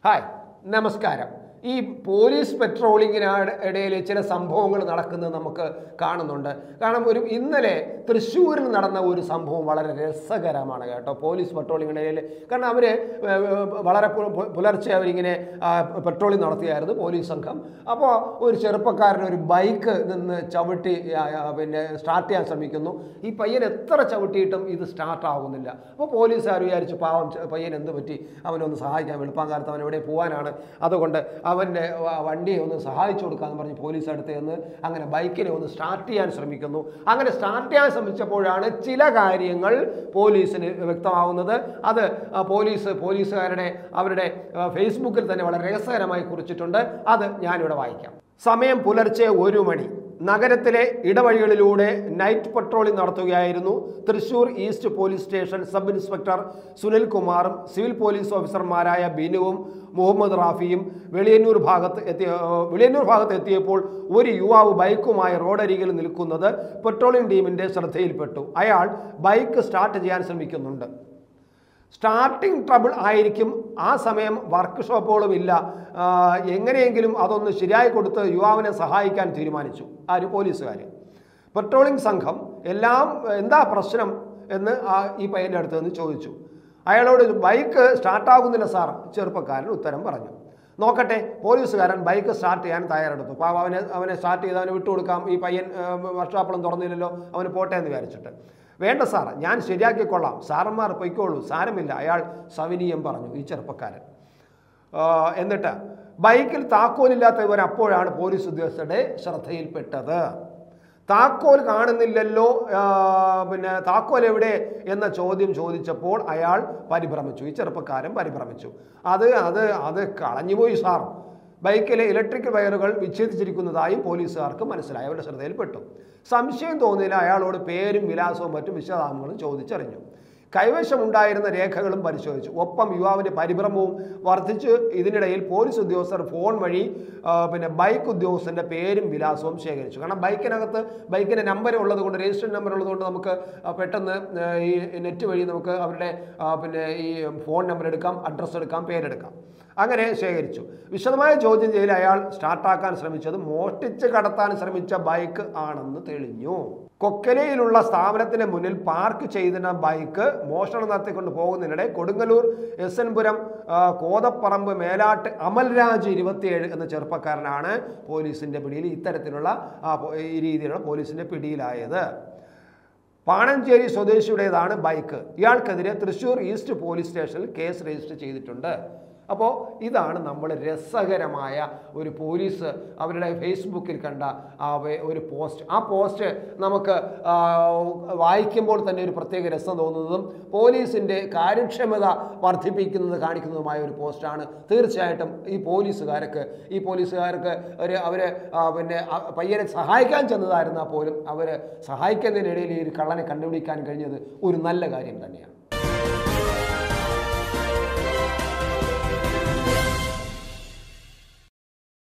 hi നമസ്കാരം ഈ police പെട്രോളിങ്ങിനാണ് ഇടയിൽ ചില സംഭവങ്ങൾ നടക്കുന്നത് നമുക്ക് കാണുന്നുണ്ട് കാരണം ഒരു ഇന്നലെ തൃശ്ശൂരിൽ നടന്ന ഒരു സംഭവം വളരെ രസകരമാണ് കേട്ടോ പോലീസ് പെട്രോളിങ്ങിനിടയിൽ കാരണം അവർ വളരെ പു- പു- പുലർച്ചെ അവരിങ്ങനെ ആ, പെട്രോളിംഗ് നടത്തിയായിരുന്നു പോലീസ് സംഘം അപ്പോൾ ഒരു ചെറുപ്പക്കാരൻ ഒരു ബൈക്ക് നിന്ന് ചവിട്ടി ആ, ആ, പിന്നെ സ്റ്റാർട്ട് ചെയ്യാൻ ശ്രമിക്കുന്നു ഈ പയ്യൻ എത്ര ചവിട്ടിയിട്ടും ഇത് സ്റ്റാർട്ട് ആകുന്നില്ല അപ്പോൾ പോലീസുകാർ വിചാരിച്ചു പാവം ചെ- പയ്യൻ എന്ത് പറ്റി അവനൊന്ന് സഹായിക്കാൻ വെളുപ്പാങ്കാലത്ത് അവൻ എവിടെ പോകാനാണ് അതുകൊണ്ട് അവൻ്റെ വ- വണ്ടിയെ ഒന്ന് സഹായിച്ചു കൊടുക്കാമെന്ന് പറഞ്ഞ് പോലീസ് അടുത്ത് നിന്ന് അങ്ങനെ ബൈക്കിനെ ഒന്ന് സ്റ്റാർട്ട് ചെയ്യാൻ ശ്രമിക്കുന്നു അങ്ങനെ സ്റ്റാർട്ട് ചെയ്യാൻ ശ്രമിച്ചപ്പോഴാണ് ചില കാര്യങ്ങൾ പോലീസിന് വ്യക്തമാവുന്നത് അത് ആ, പോലീസ് പോലീസുകാരുടെ അവരുടെ ആ, ഫേസ്ബുക്കിൽ തന്നെ വളരെ രസകരമായി കുറിച്ചിട്ടുണ്ട് അത് ഞാനിവിടെ വായിക്കാം സമയം പുലർച്ചെ ഒരു മണി നഗരത്തിലെ ഇടവഴികളിലൂടെ നൈറ്റ് പട്രോളിംഗ് നടത്തുകയായിരുന്നു Thrissur east police station sub inspector Sunil കുമാറും സിവിൽ പോലീസ് ഓഫീസർമാരായ ബിനുവും മുഹമ്മദ് റാഫിയും വെളിയന്നൂർ ഭാഗത്ത് എത്തിയ ഏഹ് വെളിയന്നൂർ ഭാഗത്ത് എത്തിയപ്പോൾ ഒരു യുവാവ് ബൈക്കുമായി റോഡരികിൽ നിൽക്കുന്നത് പെട്രോളിംഗ് ടീമിന്റെ ശ്രദ്ധയിൽപ്പെട്ടു അയാൾ ബൈക്ക് സ്റ്റാർട്ട് ചെയ്യാൻ ശ്രമിക്കുന്നുണ്ട് സ്റ്റാർട്ടിംഗ് ട്രബിൾ ആയിരിക്കും ആ സമയം വർക്ക് ഷോപ്പുകളും ഇല്ല ആ, എങ്ങനെയെങ്കിലും അതൊന്ന് ശരിയായി കൊടുത്ത് യുവാവിനെ സഹായിക്കാൻ തീരുമാനിച്ചു ആര് പോലീസുകാർ പെട്രോളിംഗ് സംഘം എല്ലാം എന്താ പ്രശ്നം എന്ന് ആ ഈ പയ്യൻ്റെ അടുത്ത് നിന്ന് ചോദിച്ചു അയാളോട് ബൈക്ക് സ്റ്റാർട്ടാകുന്നില്ല സാർ ചെറുപ്പക്കാരൻ ഉത്തരം പറഞ്ഞു നോക്കട്ടെ പോലീസുകാരൻ ബൈക്ക് സ്റ്റാർട്ട് ചെയ്യാൻ തയ്യാറെടുത്തു അപ്പോൾ അവനെ അവനെ സ്റ്റാർട്ട് ചെയ്ത് അവനെ വിട്ടുകൊടുക്കാം ഈ പയ്യൻ വർക്ക്ഷോപ്പുകളും തുറന്നില്ലല്ലോ അവന് പോട്ടെ എന്ന് വിചാരിച്ചിട്ട് വേണ്ട സാർ ഞാൻ ശരിയാക്കിക്കൊള്ളാം സാറന്മാർ പൊയ്ക്കോളൂ സാരമില്ല അയാൾ സവിനീയം പറഞ്ഞു ഈ ചെറുപ്പക്കാരൻ ആ, എന്നിട്ട് ബൈക്കിൽ താക്കോലില്ലാത്ത ഇവർ അപ്പോഴാണ് പോലീസ് ഉദ്യോഗസ്ഥരുടെ ശ്രദ്ധയിൽപ്പെട്ടത് താക്കോൽ കാണുന്നില്ലല്ലോ ആ, പിന്നെ താക്കോൽ എവിടെ എന്ന ചോദ്യം ചോദിച്ചപ്പോൾ അയാൾ പരിഭ്രമിച്ചു ഈ ചെറുപ്പക്കാരൻ പരിഭ്രമിച്ചു അത് അത് അത് കളഞ്ഞുപോയി സാർ ബൈക്കിലെ ഇലക്ട്രിക് വയറുകൾ വിച്ഛേദിച്ചിരിക്കുന്നതായും പോലീസുകാർക്ക് മനസ്സിലായി അവരുടെ ശ്രദ്ധയിൽപ്പെട്ടു സംശയം തോന്നിയില്ല അയാളോട് പേരും വിലാസവും മറ്റും വിശദാംശങ്ങളും ചോദിച്ചറിഞ്ഞു കൈവശമുണ്ടായിരുന്ന രേഖകളും പരിശോധിച്ചു ഒപ്പം യുവാവിന്റെ പരിഭ്രമവും വർദ്ധിച്ച് ഇതിനിടയിൽ പോലീസ് ഉദ്യോഗസ്ഥർ ഫോൺ വഴി ആ, പിന്നെ ബൈക്ക് ഉദ്യോഗസ്ഥന്റെ പേരും വിലാസവും ശേഖരിച്ചു കാരണം ബൈക്കിനകത്ത് ബൈക്കിന്റെ നമ്പർ ഉള്ളത് കൊണ്ട് രജിസ്റ്റർ നമ്പർ ഉള്ളത് കൊണ്ട് നമുക്ക് ആ, പെട്ടെന്ന് ആ, ഈ നെറ്റ് വഴി നമുക്ക് അവരുടെ ആ, പിന്നെ ഈ ഫോൺ നമ്പർ എടുക്കാം അഡ്രസ്സ് എടുക്കാം പേരെടുക്കാം അങ്ങനെ ശേഖരിച്ചു വിശദമായ ചോദ്യം ചെയ്യൽ അയാൾ സ്റ്റാർട്ടാക്കാൻ ശ്രമിച്ചത് മോഷ്ടിച്ച് കടത്താൻ ശ്രമിച്ച ബൈക്ക് ആണെന്ന് തെളിഞ്ഞു കൊക്കലയിലുള്ള സ്ഥാപനത്തിന് മുന്നിൽ പാർക്ക് ചെയ്തിരുന്ന ബൈക്ക് മോഷണം നടത്തിക്കൊണ്ട് പോകുന്നതിനിടെ കൊടുങ്ങല്ലൂർ എസ് എൻ പുരം ആ, കോതപ്പറമ്പ് മേലാട്ട് അമൽരാജ് ഇരുപത്തിയേഴ് എന്ന ചെറുപ്പക്കാരനാണ് പോലീസിന്റെ പിടിയിൽ ഇത്തരത്തിലുള്ള ആ, പോ- ഈ രീതിയിലുള്ള പോലീസിന്റെ പിടിയിലായത് പാണഞ്ചേരി സ്വദേശിയുടേതാണ് ബൈക്ക് ഇയാൾക്കെതിരെ തൃശൂർ ഈസ്റ്റ് പോലീസ് സ്റ്റേഷനിൽ കേസ് രജിസ്റ്റർ ചെയ്തിട്ടുണ്ട് അപ്പോൾ ഇതാണ് നമ്മൾ രസകരമായ ഒരു പോലീസ് അവരുടെ ഫേസ്ബുക്കിൽ കണ്ട ആ വേ- ഒരു പോസ്റ്റ് ആ പോസ്റ്റ് നമുക്ക് ആ, വായിക്കുമ്പോൾ തന്നെ ഒരു പ്രത്യേക രസം തോന്നുന്നതും പോലീസിൻ്റെ കാര്യക്ഷമത വർദ്ധിപ്പിക്കുന്നത് കാണിക്കുന്നതുമായ ഒരു പോസ്റ്റാണ് തീർച്ചയായിട്ടും ഈ പോലീസുകാർക്ക് ഈ പോലീസുകാർക്ക് ഒരു അവർ പിന്നെ ആ പയ്യനെ സഹായിക്കാൻ ചെന്നതായിരുന്നാൽ പോലും അവർ സഹായിക്കുന്നതിനിടയിൽ ഈ ഒരു കള്ളനെ കണ്ടുപിടിക്കാൻ കഴിഞ്ഞത് ഒരു നല്ല കാര്യം തന്നെയാണ്